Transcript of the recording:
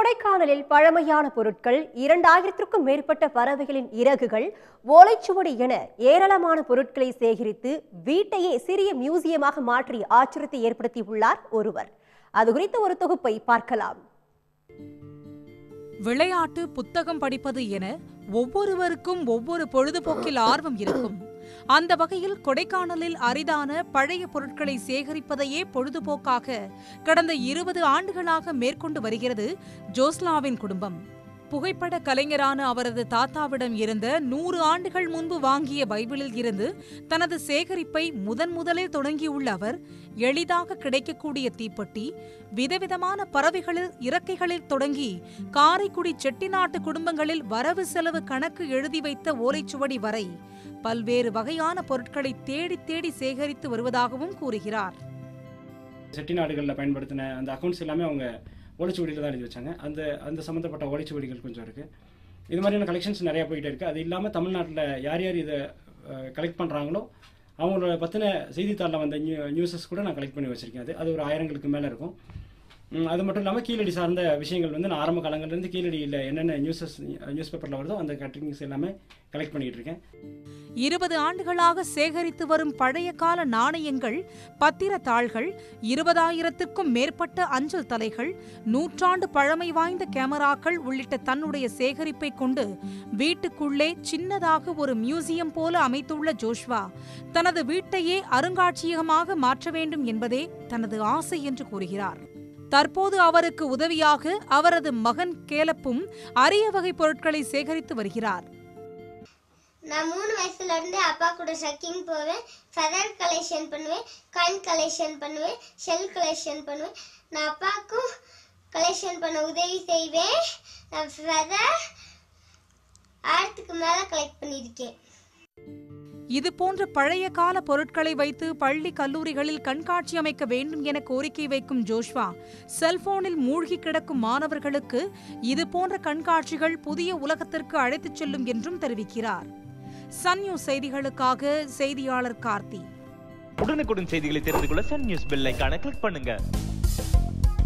கொடைக்கானலில் பழமையான பொருட்கள் இரண்டாயிரத்திற்கும் மேற்பட்ட பறவைகளின் இறகுகள் ஓலைச்சுவடி என ஏராளமான பொருட்களை சேகரித்து வீட்டையே சிறிய மியூசியமாக மாற்றி ஆச்சரியத்தை ஏற்படுத்தியுள்ளார் ஒருவர் அது குறித்த ஒரு தொகுப்பை பார்க்கலாம் விளையாட்டு புத்தகம் படிப்பது என ஒவ்வொருவருக்கும் ஒவ்வொரு பொழுதுபோக்கில் ஆர்வம் இருக்கும் அந்த வகையில் கொடைக்கானலில் அரிதான பழைய பொருட்களை சேகரிப்பதையே பொழுதுபோக்காக கடந்த இருபது ஆண்டுகளாக மேற்கொண்டு வருகிறது ஜோஸ்லாவின் குடும்பம் புகைப்பட கலைஞரான அவரது தாத்தாவிடம் இருந்த நூறு ஆண்டுகள் முன்பு வாங்கிய பைபிளில் இருந்து தனது சேகரிப்பை முதன் முதலில் தொடங்கியுள்ள அவர் எளிதாக கிடைக்கக்கூடிய தீப்பெட்டி விதவிதமான பறவைகளில் இறக்கைகளில் தொடங்கி காரைக்குடி செட்டிநாட்டு குடும்பங்களில் வரவு செலவு கணக்கு எழுதி வைத்த ஓலைச்சுவடி வரை பல்வேறு வகையான பொருட்களை தேடி தேடி சேகரித்து வருவதாகவும் கூறுகிறார் செட்டிநாடுகளில் பயன்படுத்தின அந்த அக்கௌண்ட்ஸ் எல்லாமே அவங்க ஓலைச்சுவடியில் தான் எழுதி வச்சாங்க அந்த அந்த சம்மந்தப்பட்ட ஓலைச்சுவடிகள் கொஞ்சம் இருக்குது இது மாதிரியான கலெக்ஷன்ஸ் நிறையா போயிட்டே இருக்குது அது இல்லாமல் தமிழ்நாட்டில் யார் யார் இதை கலெக்ட் பண்ணுறாங்களோ அவங்களோட பற்றின செய்தித்தாளில் வந்த நியூ நியூஸஸ் கூட நான் கலெக்ட் பண்ணி வச்சுருக்கேன் அது அது ஒரு ஆயிரங்களுக்கு மேலே இருக்கும் ம், அது மட்டும் இல்லாமல் கீழடி சார்ந்த விஷயங்கள் வந்து நான் ஆரம்ப காலங்கள்லேருந்து கீழடியில் என்னென்ன நியூஸஸ் நியூஸ் பேப்பரில் வருதோ அந்த கட்டிங்ஸ் எல்லாமே கலெக்ட் பண்ணிகிட்டு இருக்கேன் இருபது ஆண்டுகளாக சேகரித்து வரும் பழைய கால நாணயங்கள் பத்திரத்தாள்கள் இருபதாயிரத்திற்கும் மேற்பட்ட அஞ்சல் தலைகள் நூற்றாண்டு பழமை வாய்ந்த கேமராக்கள் உள்ளிட்ட தன்னுடைய சேகரிப்பை கொண்டு வீட்டுக்குள்ளே சின்னதாக ஒரு மியூசியம் போல அமைத்துள்ள ஜோஷ்வா தனது வீட்டையே அருங்காட்சியகமாக மாற்ற வேண்டும் என்பதே தனது ஆசை என்று கூறுகிறார் தற்போது அவருக்கு உதவியாக அவரது மகன் கேலப்பும் அரிய வகை பொருட்களை சேகரித்து வருகிறார் நான் மூணு வயசுல இருந்து அப்பா கூட ட்ரெக்கிங் போவேன் ஃபெதர் கலெக்ஷன் பண்ணுவேன் காயின் கலெக்ஷன் பண்ணுவேன் ஷெல் கலெக்ஷன் பண்ணுவேன் நான் அப்பாவுக்கும் கலெக்ஷன் பண்ண உதவி செய்வேன் நான் ஃபெதர் ஆயிரத்துக்கு மேலே கலெக்ட் பண்ணியிருக்கேன் இது போன்ற பழைய கால பொருட்களை வைத்து பள்ளி கல்லூரிகளில் கண்காட்சி அமைக்க வேண்டும் என கோரிக்கை வைக்கும் ஜோஷ்வா செல்போனில் மூழ்கி கிடக்கும் மாணவர்களுக்கு இது போன்ற கண்காட்சிகள் புதிய உலகத்திற்கு அழைத்துச் செல்லும் என்றும் தெரிவிக்கிறார் சன் நியூஸ் செய்திகளுக்காக செய்தியாளர் கார்த்தி உடனுக்குடன் செய்திகளை தெரிந்து கொள்ள சன் நியூஸ் பெல் ஐகானை கிளிக் பண்ணுங்க